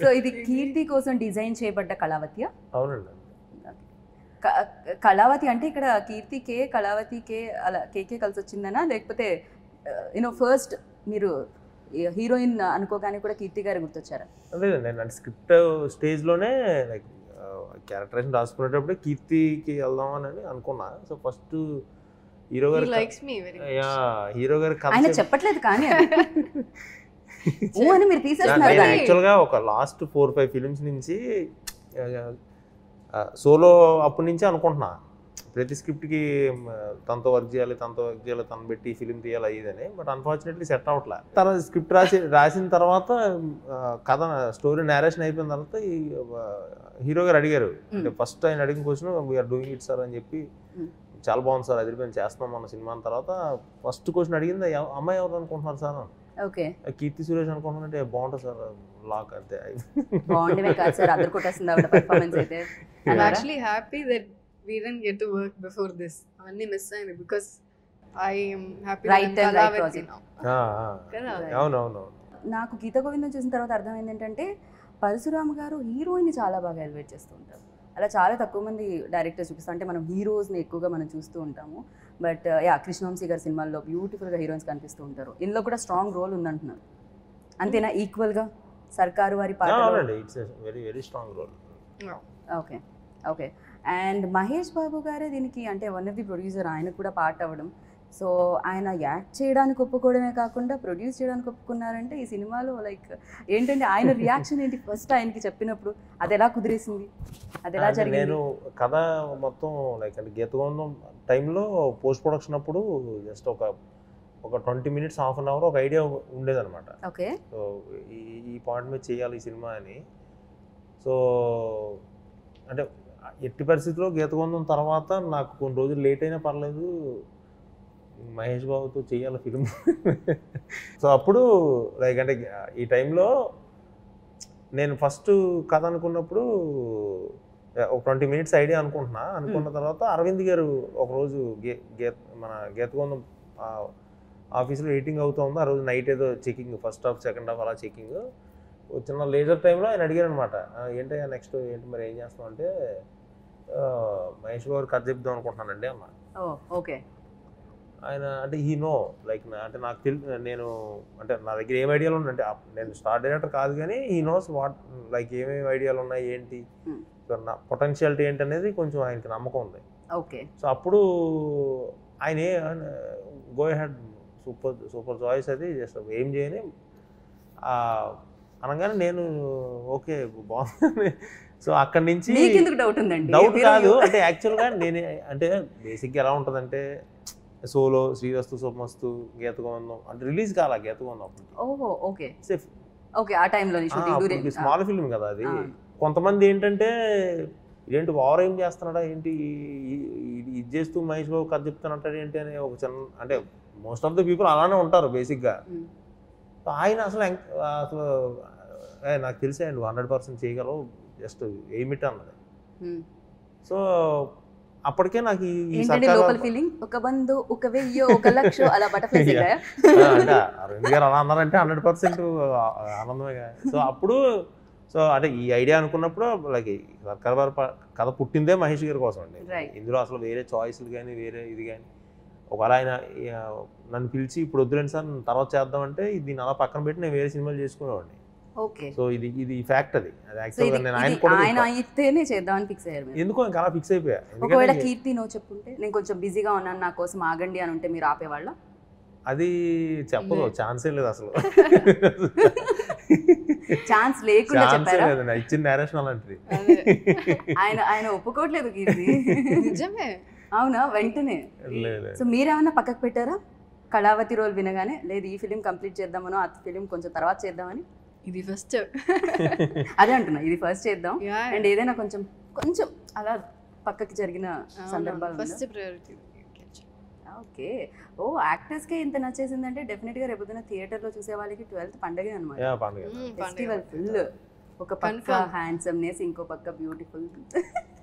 So ఇది కీర్తి కోసం design చేయబడ్డ కళావతియా అవునండి క- కళావతి అంటే ఇక్కడ కీర్తి కే కళావతి కే అలా కేకే కలిసి వచ్చిందనా లేకపోతే యూనో ఫస్ట్ మీరు హీరోయిన్ అనుకోగానే కూడా కీర్తి గారు గుర్తొచ్చారా లేదండి నేను అంటే స్క్రిప్ట్ స్టేజ్లోనే లైక్ క్యారెక్టరేషన్ రాసుకునేటప్పుడు కీర్తికి వెళ్దామని అనుకున్నా సో ఫస్ట్ హీరో He గారు likes me very much. Yeah hero గారి కథ ఆయన చెప్- చెప్పట్లేదు కానీ అది. ఊ అని మీరు తీసేస్తున్నారు నేను దాన్ని. యాక్చువల్గా ఒక లాస్ట్ ఫోర్ ఫైవ్ ఫిలిమ్స్ నుంచి సోలో అప్పటి నుంచి అనుకుంటున్నా ప్రతి స్క్రిప్ట్కి తనతో వర్క్ చేయాలి తనతో వర్క్ చేయాలి తను పెట్టి ఫిలిం తీయాలి అయ్యేదని బట్ అన్ఫార్చునేట్లీ సెట్ అవ్వట్లే తర్వాత స్క్రిప్ట్ రాసి రాసిన తర్వాత ఆ, కథ స్టోరీ నేరేషన్ అయిపోయిన తర్వాత ఈ హీరో గారు అడిగారు అంటే ఫస్ట్ ఆయన అడిగిన question we're doing it sir అని చెప్పి Mm. చాలా బాగుంది సార్ అదిరిపోయింది చేస్తున్నాం మన సినిమా తర్వాత ఫస్ట్ క్వశ్చన్ అడిగింది "ఎవ- అమ్మాయి ఎవరు అనుకుంటున్నారు సార్ అని. ఓకే కీర్తి సురేష్ అనుకుంటున్నట్టే బాగుంటుంది సార్ లాక్ అంతే బాగుండేవే కాదు సార్ అద్దరు కొట్టేస్తుంది ఆవిడ పర్ఫార్మెన్స్ అయితే I'm అన్నారా? actually happy that we didn't get to work before this. అవన్నీ మిస్ అయింది because I am happy Right that I'm time, right Kalavati project. now. ఆ, ఆ. కదా? అవునవును నాకు గీత గోవిందం చూసిన తర్వాత అర్థమైంది ఏంటంటే పరశురామ్ గారు హీరోయిన్ని చాలా బాగా ఎలివేట్ చేస్తూ ఉంటారు అలా చాలా తక్కువ మంది డైరెక్టర్స్ చూపిస్తారు అంటే మనం హీరోస్ని ఎక్కువగా మనం చూస్తూ ఉంటాము బట్ యా కృష్ణవంశీ గారి సినిమాల్లో బ్యూటిఫుల్గా హీరోయిన్స్ కనిపిస్తూ ఉంటారు ఇందులో కూడా స్ట్రాంగ్ రోల్ ఉందంటున్నారు అంతేనా ఈక్వల్గా సర్కారు వారి పాట అవునండి it's very very strong role No. Okay okay and Mahesh Babu గారే దీనికి అంటే వన్ ఆఫ్ ది ప్రొడ్యూసర్ ఆయన కూడా పార్ట్ అవ్వడం సో ఆయన యాక్ట్ చేయడానికి ఒప్పుకోవడమే కాకుండా ప్రొడ్యూస్ చేయడానికి ఒప్పుకున్నారంటే ఈ సినిమాలో లైక్ ఏంటంటే ఆయన రియాక్షన్ ఏంటి ఫస్ట్ ఆయనకి చెప్పినప్పుడు అది ఎలా కుదిరేసింది అది ఎలా అంటే జరిగింది నేను కథ మొత్తం లైక్ అంటే గీతగోండం టైంలో పోస్ట్ ప్రొడక్షన్ అప్పుడు జస్ట్ ఒక ఒక twenty minutes half an hour ఒక ఐడియా ఉండేదన్నమాట ఓకే సో ఈ ఈ పాయింట్ మీద చేయాలి ఈ సినిమా అని సో అంటే ఎట్టి పరిస్థితిలో గీతగొందం తర్వాత నాకు కొన్ని రోజులు లేట్ అయినా పర్లేదు మహేష్ బాబుతో చేయాలి ఫిలిం సో అప్పుడు లైక్ అంటే ఈ టైంలో నేను ఫస్ట్ కథ అనుకున్నప్పుడు ఒక ట్వంటీ మినిట్స్ ఐడియా అనుకుంటున్నా అనుకున్న తర్వాత అరవింద్ గారు ఒకరోజు గే గీత మన గీతగొందం ఆఫీస్లో ఎడిటింగ్ అవుతుంది ఆ రోజు నైట్ ఏదో checking first half second half అలా చెకింగ్ చిన్న లేజర్ టైంలో ఆయన అడిగారు అనమాట ఏంటి నెక్స్ట్ ఏంటి మరి ఏం చేస్తాం అంటే "ఆ, మహేష్ బాబు కథ చెప్దాం అనుకుంటున్నానండి అన్న ఓ ఓకే ఆయన అంటే ఈ నో లైక్ అంటే నాకు తెలి నేను అంటే నా దగ్గర ఏం ఐడియాలు ఉన్నాయి అంటే అప్- నేను స్టార్ డైరెక్టర్ కాదు కానీ ఈ నోస్ వాట్ లైక్ ఏమేమి ఐడియాలు ఉన్నాయి ఏంటి Hmm. సో నా పొటెన్షియాలిటీ ఏంటి అనేది కొంచెం ఆయనకి నమ్మకం ఉంది ఓకే సో అప్పుడు ఆయన go head super super choice అది జస్ట్ ఏం చేయని ఆ, అనగానే నేను ఓకే బాగుంది సో అక్కడి నుంచి మీకు ఎందుకు డౌట్ ఉందండి డౌట్ మీరు- కాదు అంటే యాక్చువల్గా నేను అంటే బేసిక్గా ఎలా ఉంటుందంటే సోలో శ్రీరస్తు శుభమస్తు గీతగోందం అంటే రిలీజ్ కాల గీతగోందం అప్పుడు ఓహో ఓకే ఓకే ఆ టైంలో షూటింగ్ స్మాల్ ఫిల్మ్ కదా అది ఆ. కొంతమంది ఏంటంటే ఏంటి ఓవర్ ఏం చేస్తున్నాడా ఏంటి ఈ- ఈ- ఈ- ఇది చేస్తూ మహేష్ బాబు కథ చెప్తానంటాడు ఏంటి అని ఒక చిన్న అంటే మోస్ట్ ఆఫ్ ద పీపుల్ అలానే ఉంటారు బేసిక్గా ఆయన అసలు ఎంక్- అసలు ఏ, నాకు తెలిసే నువ్వు హండ్రెడ్ పర్సెంట్ చేయగలవు జస్ట్ ఏమిటి అన్నది సో అప్పటికే నాకు ఈ ఈ ఏంటంటే సర్కార్ లోపల ఫీలింగ్ ఒక బంధు ఒక వెయ్యి ఒక లక్ష అలా బటర్ఫ్లైస్ Yeah. ఎక్కాయా ఆ, అంటే అరవింద్ గారు అలా అన్నారంటే హండ్రెడ్ పర్సెంట్ ఆనందమే సో అప్పుడు సో అంటే ఈ ఐడియా అనుకున్నప్పుడు లైక్ సర్కార్ వారి ప- కథ పుట్టిందే మహేష్ గారి కోసం అండి Right. ఇందులో అసలు వేరే చాయిస్లు కానీ వేరే ఇది కానీ ఒకవేళ ఆయన ఆ, నన్ను పిలిచి ఇప్పుడు వద్దులేండి సార్ నేను తర్వాత చేద్దామంటే దీన్ని అలా పక్కన పెట్టి నేను వేరే సినిమాలు చేసుకునేవాడిని ఓకే సో ఇది ఇది ఫ్యాక్ట్ అది అది సో యాక్చువల్గా ఇది నేను ఇది ఆయన కూడా ఆయన చెప్పా. అయితేనే చేద్దామని ఫిక్స్ అయ్యారు మీరు ఎందుకో ఇంకా అలా ఫిక్స్ అయిపోయా ఒకవేళ ఎందుకంటే కీర్తి నో చెప్పుంటే నేను కొంచెం బిజీగా ఉన్నాను నా కోసం ఆగండి అని ఉంటే మీరు ఆపేవాళ్ళ అది చెప్పదు లేదు. ఛాన్సే లేదు అసలు ఛాన్స్ లేకుండా ఛాన్సే చెప్పారా లేదు నా ఇచ్చిన నేరేషన్ అలాంటిది అదే. ఆయన ఆయన ఒప్పుకోవట్లేదు కీర్తి నిజమే అవునా వెంటనే లేదు సో మీరేమన్నా పక్కకు పెట్టారా కళావతి రోల్ వినగానే లేదు ఈ ఫిలిం కంప్లీట్ చేద్దామనో ఆ ఫిలిం కొంచెం తర్వాత చేద్దామని ఇది ఫస్ట్ అదే అంటున్నా ఇది ఫస్ట్ చేద్దాం అండ్ ఏదైనా కొంచెం కొంచెం అలా పక్కకి జరిగిన సందర్భాలు ఫస్ట్ ప్రయారిటీ ఓకే ఓ యాక్టర్స్కే ఇంత నచ్చేసిందంటే డెఫినెట్గా రేపొద్దున థియేటర్లో చూసే వాళ్ళకి ట్వెల్త్ పండగే అనమాట యా పండుగ ఫెస్టివల్ ఫుల్ ఒక పక్క Confirm. హ్యాండ్సమ్నెస్ ఇంకో పక్క బ్యూటిఫుల్